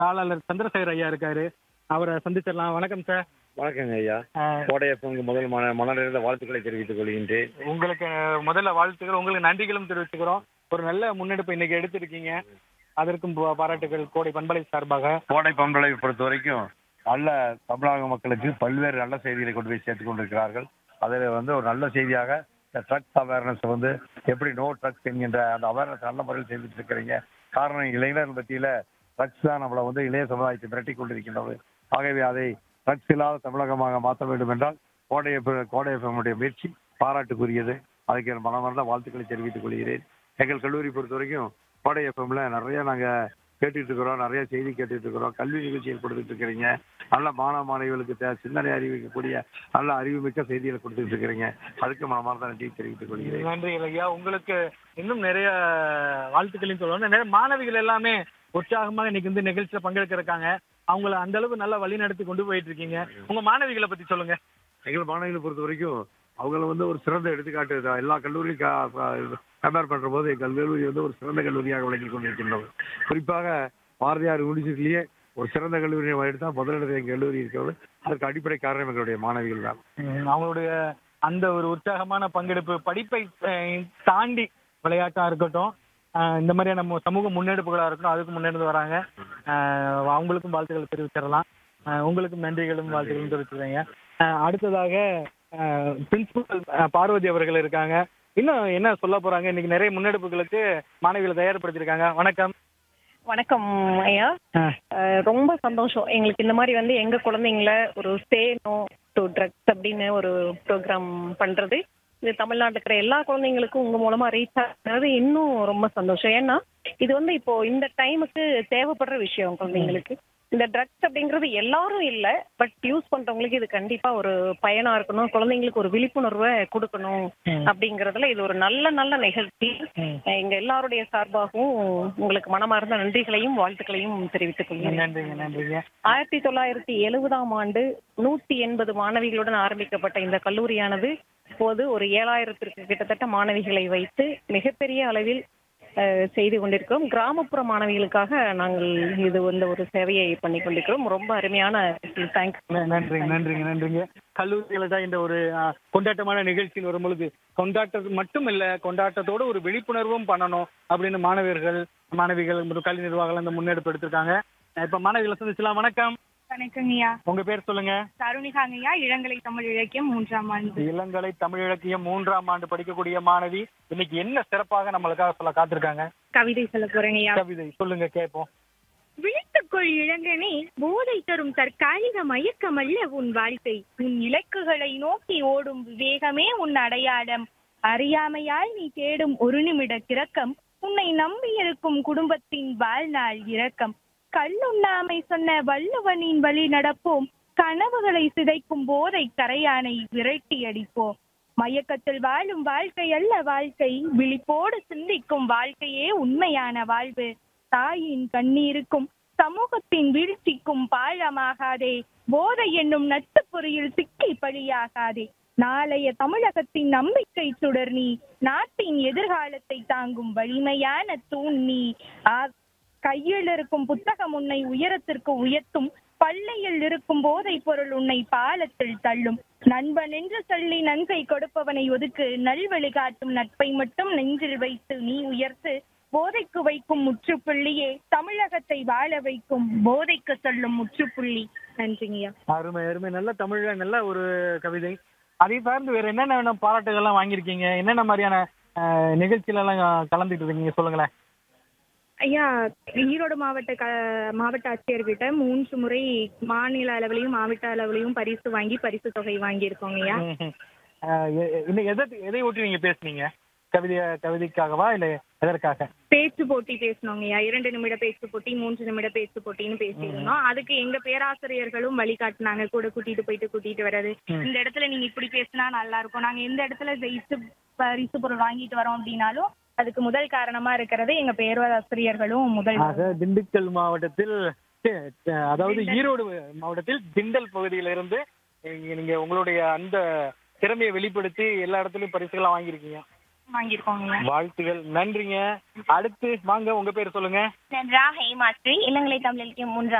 தாளாளர் சந்திரசேகர் ஐயா இருக்காரு அவரை சந்திச்சிடலாம் வணக்கம் சார் வணக்கங்க ஐயா அஹ், கோடையப்பங்க முதல் மன மனநிறைந்த வாழ்த்துக்களை தெரிவித்துக் கொள்கின்றேன் உங்களுக்கு முதல்ல வாழ்த்துக்கள் உங்களுக்கு நன்றிகளும் தெரிவிச்சுக்கிறோம் ஒரு நல்ல முன்னெடுப்பு இன்னைக்கு எடுத்திருக்கீங்க அதற்கும் பா- பாராட்டுகள் கோடை பண்பலை சார்பாக கோடை பண்பலை பொறுத்த வரைக்கும் நல்ல தமிழக மக்களுக்கு பல்வேறு நல்ல செய்திகளை கொண்டு போய் சேர்த்து கொண்டிருக்கிறார்கள் அதில் வந்து ஒரு நல்ல செய்தியாக இந்த ட்ரக்ஸ் அவேர்னஸ் வந்து எப்படி நோ ட்ரக்ஸ் என்கின்ற அந்த அவேர்னஸ் நல்ல முறையில் செய்துட்டு இருக்கிறீங்க காரணம் இளைஞர்கள் மத்தியில ட்ரக்ஸ் தான் நம்மளை வந்து இளைய சமுதாயத்தை மிரட்டி கொண்டிருக்கின்றது ஆகவே அதை ட்ரக்ஸ் இல்லாத தமிழகமாக மாற்ற வேண்டும் என்றால் கோடை கோடை எஃப்எம்முடைய முயற்சி பாராட்டுக்குரியது அதுக்கு என் மனமார்ந்த வாழ்த்துக்களை தெரிவித்துக் கொள்கிறேன் எங்கள் கல்லூரி பொறுத்த வரைக்கும் கோடை எஃப்எம்ல நிறைய நாங்க கேட்டுட்டு இருக்கிறோம் நிறைய செய்தி கேட்டுட்டு இருக்கிறோம் கல்வி நிகழ்ச்சிகள் கொடுத்துட்டு இருக்கிறீங்க நல்ல மாணவ மாணவிகளுக்கு தே- சிந்தனை அறிவிக்கக்கூடிய நல்ல அறிவுமிக்க செய்திகளை கொடுத்துட்டு இருக்கிறீங்க அதுக்கு மனமார்ந்த நன்றி தெரிவித்துக் கொள்கிறேன் நன்றி ஐயா உங்களுக்கு இன்னும் நிறைய வாழ்த்துக்களையும் சொல்லணும் நிறைய மாணவிகள் எல்லாமே உற்சாகமாக இன்னைக்கு வந்து நிகழ்ச்சியில பங்கெடுக்க இருக்காங்க அவங்கள அந்த அளவு நல்லா வழி நடத்தி கொண்டு போயிட்டு இருக்கீங்க உங்க மாணவிகளை பத்தி சொல்லுங்க எங்கள் மாணவிகளை பொறுத்த வரைக்கும் அவங்கள வந்து ஒரு சிறந்த எடுத்துக்காட்டு தான். எல்லா கல்லூரியும் கம்பேர் பண்ற போது எங்கள் கல்லூரி வந்து ஒரு சிறந்த கல்லூரியாக விளங்கி கொண்டிருக்கின்றது குறிப்பாக பாரதியார் யூனிவர்சிட்டிலேயே ஒரு சிறந்த கல்லூரியை எடுத்தா முதலிடத்தில் எங்கள் கல்லூரி இருக்கிறது அதற்கு அடிப்படை காரணம் எங்களுடைய மாணவிகள் தான் ம், அவங்களுடைய அந்த ஒரு உற்சாகமான பங்கெடுப்பு படிப்பை அஹ், தாண்டி விளையாட்டா இருக்கட்டும் அஹ், இந்த மாதிரியான நம்ம சமூக முன்னெடுப்புகளா இருக்கட்டும் அதுக்கு முன்னெடுத்து வராங்க அஹ், அவங்களுக்கும் வாழ்த்துக்கள் தெரிவிச்சிடலாம் அஹ், உங்களுக்கும் நன்றிகளும் வாழ்த்துக்களும் தெரிவிச்சுக்கிறீங்க அஹ், அடுத்ததாக பிரின்சிபல் பார்வதி அவர்கள் இருக்காங்க இன்னும் என்ன சொல்ல போறாங்க இன்னைக்கு நிறைய முன்னெடுப்புகளுக்கு மாணவிகளை தயார்படுத்தியிருக்காங்க வணக்கம் வணக்கம் ஐயா அஹ், அஹ் ரொம்ப சந்தோஷம் எங்களுக்கு இந்த மாதிரி வந்து எங்க குழந்தைங்கள ஒரு ஸ்டே நோ டு ட்ரக்ஸ் அப்படின்னு ஒரு ப்ரோக்ராம் பண்றது இது தமிழ்நாட்டுல இருக்கிற எல்லா குழந்தைங்களுக்கும் உங்க மூலமா ரீச் ஆகுறது இன்னும் ரொம்ப சந்தோஷம் ஏன்னா இது வந்து இப்போ இந்த டைமுக்கு தேவைப்படுற விஷயம் குழந்தைங்களுக்கு இந்த ட்ரக்ஸ் அப்படிங்கிறது எல்லாரும் இல்ல பட் யூஸ் பண்றவங்களுக்கு இது கண்டிப்பா ஒரு பயனா இருக்கணும் குழந்தைங்களுக்கு ஒரு விழிப்புணர்வை கொடுக்கணும் ம். அப்படிங்கறதுல இது ஒரு நல்ல நல்ல நிகழ்ச்சி ம். எங்க எல்லாருடைய சார்பாகவும் உங்களுக்கு மனமார்ந்த நன்றிகளையும் வாழ்த்துக்களையும் தெரிவித்துக் கொள்கிறேன் நன்றிங்க நன்றிங்க ஆயிரத்தி தொள்ளாயிரத்தி எழுபதாம் ஆண்டு நூத்தி எண்பது மாணவிகளுடன் ஆரம்பிக்கப்பட்ட இந்த கல்லூரியானது இப்போது ஒரு ஏழாயிரத்திற்கு கிட்டத்தட்ட மாணவிகளை வைத்து மிகப்பெரிய அளவில் அஹ், செய்து கொண்டிருக்கிறோம் கிராமப்புற மாணவிகளுக்காக நாங்கள் இது வந்து ஒரு சேவையை பண்ணி கொண்டிருக்கிறோம் ரொம்ப அருமையான தேங்க்ஸ் ந- நன்றிங்க நன்றிங்க நன்றிங்க கல்லூரிகளை தான் இந்த ஒரு ஆ, கொண்டாட்டமான நிகழ்ச்சியில் வரும் பொழுது கொண்டாட்டம் மட்டும் இல்ல கொண்டாட்டத்தோட ஒரு விழிப்புணர்வும் பண்ணணும் அப்படின்னு மாணவர்கள் மாணவிகள் மற்றும் கல்வி நிர்வாகம் இந்த முன்னெடுப்பு எடுத்திருக்காங்க இப்ப மாணவிகளை சந்திச்சலாம் வணக்கம் வணக்கங்கய்யா உங்க பேர் சொல்லுங்க தருணிகாங்கய்யா இளங்கலை தமிழ் இலக்கியம் மூன்றாம் ஆண்டு இளங்கலை தமிழ் இலக்கியம் மூன்றாம் ஆண்டு படிக்கக்கூடிய மாணவி இன்னைக்கு என்ன சிறப்பாக நம்மளுக்காக சொல்ல காத்திருக்காங்க கவிதை சொல்ல போறேங்கய்யா கவிதை சொல்லுங்க கேட்போம் விழித்துக்கொள் இளங்கனே போதை தரும் தற்காலிக மயக்கமல்ல உன் வாழ்க்கை உன் இலக்குகளை நோக்கி ஓடும் விவேகமே உன் அடையாளம் அறியாமையால் நீ தேடும் ஒரு நிமிட கிறக்கம் உன்னை நம்பியிருக்கும் குடும்பத்தின் வாழ்நாள் இரக்கம் கல்லுண்ணாமை சொன்ன வள்ளுவனின் வழி நடப்போம் கனவுகளை சிதைக்கும் போதை கரையானை விரட்டி அடிப்போம் மயக்கத்தில் வாழும் வாழ்க்கை அல்ல வாழ்க்கை விழிப்போடு சிந்திக்கும் வாழ்க்கையே உண்மையான வாழ்வு தாயின் கண்ணீருக்கும் சமூகத்தின் வீழ்ச்சிக்கும் பாழமாகாதே போதை என்னும் நட்டுப்பொறியில் சிக்கி பழியாகாதே நாளைய தமிழகத்தின் நம்பிக்கை சுடர் நீ நாட்டின் எதிர்காலத்தை தாங்கும் வலிமையான தூண் நீ ஆ- கையில் இருக்கும் புத்தகம் உன்னை உயரத்திற்கு உயர்த்தும் பள்ளியில் இருக்கும் போதை பொருள் உன்னை பாலத்தில் தள்ளும் நண்பன் என்று சொல்லி நன்கை கொடுப்பவனை ஒதுக்கு நல்வழி காட்டும் நட்பை மட்டும் நெஞ்சில் வைத்து நீ உயர்த்து போதைக்கு வைக்கும் முற்றுப்புள்ளியே தமிழகத்தை வாழ வைக்கும் போதைக்கு சொல்லும் முற்றுப்புள்ளி நன்றிங்கய்யா அருமை அருமை நல்ல தமிழ்ல நல்ல ஒரு கவிதை அதை சார்ந்து வேற என்னென்ன வேணும் பாராட்டுகள்லாம் வாங்கியிருக்கீங்க என்னென்ன மாதிரியான அஹ், நிகழ்ச்சியில எல்லாம் கலந்துட்டு இருக்கீங்க சொல்லுங்களேன் ஐயா ஈரோடு மாவட்ட க மாவட்ட ஆட்சியர்கிட்ட மூன்று முறை மாநில அளவிலையும் மாவட்ட அளவிலையும் பரிசு வாங்கி பரிசு தொகை வாங்கியிருக்கோங்க ஐயா ம்ஹும். அஹ், எ- எ- இன்னைக்கு எதை எதை ஒட்டி நீங்க பேசுனீங்க கவிதைய கவிதைக்காகவா இல்ல எதற்காக பேச்சு போட்டி பேசணுங்கய்யா இரண்டு நிமிட பேச்சு போட்டி மூன்று நிமிட பேச்சு போட்டின்னு பேசியிருந்தோம் அதுக்கு எங்க பேராசிரியர்களும் வழிகாட்டினாங்க கூட கூட்டிட்டு போயிட்டு கூட்டிட்டு வர்றது ம். இந்த இடத்துல நீங்க இப்படி பேசினா நல்லா இருக்கும் நாங்க எந்த இடத்துல ஜெயிச்சு பரிசு பொருள் வாங்கிட்டு வரோம் அப்படின்னாலும் அதுக்கு முதல் காரணமா இருக்கிறது எங்க பேராசிரியர்களும் முதல் ஆக திண்டுக்கல் மாவட்டத்தில் தி- தி- அதாவது ஈரோடு மாவட்டத்தில் திண்டல் பகுதியில இருந்து நீங்க- நீங்க உங்களுடைய அந்த திறமையை வெளிப்படுத்தி எல்லா இடத்துலயும் பரிசுகள்லாம் வாங்கியிருக்கீங்க வாங்கியிருக்கோங்க வாழ்த்துகள் நன்றிங்க அடுத்து வாங்க உங்க பேர் சொல்லுங்க ரா ஹேமாஸ்ரீ இளங்கலை தமிழிற்கு மூன்றாம்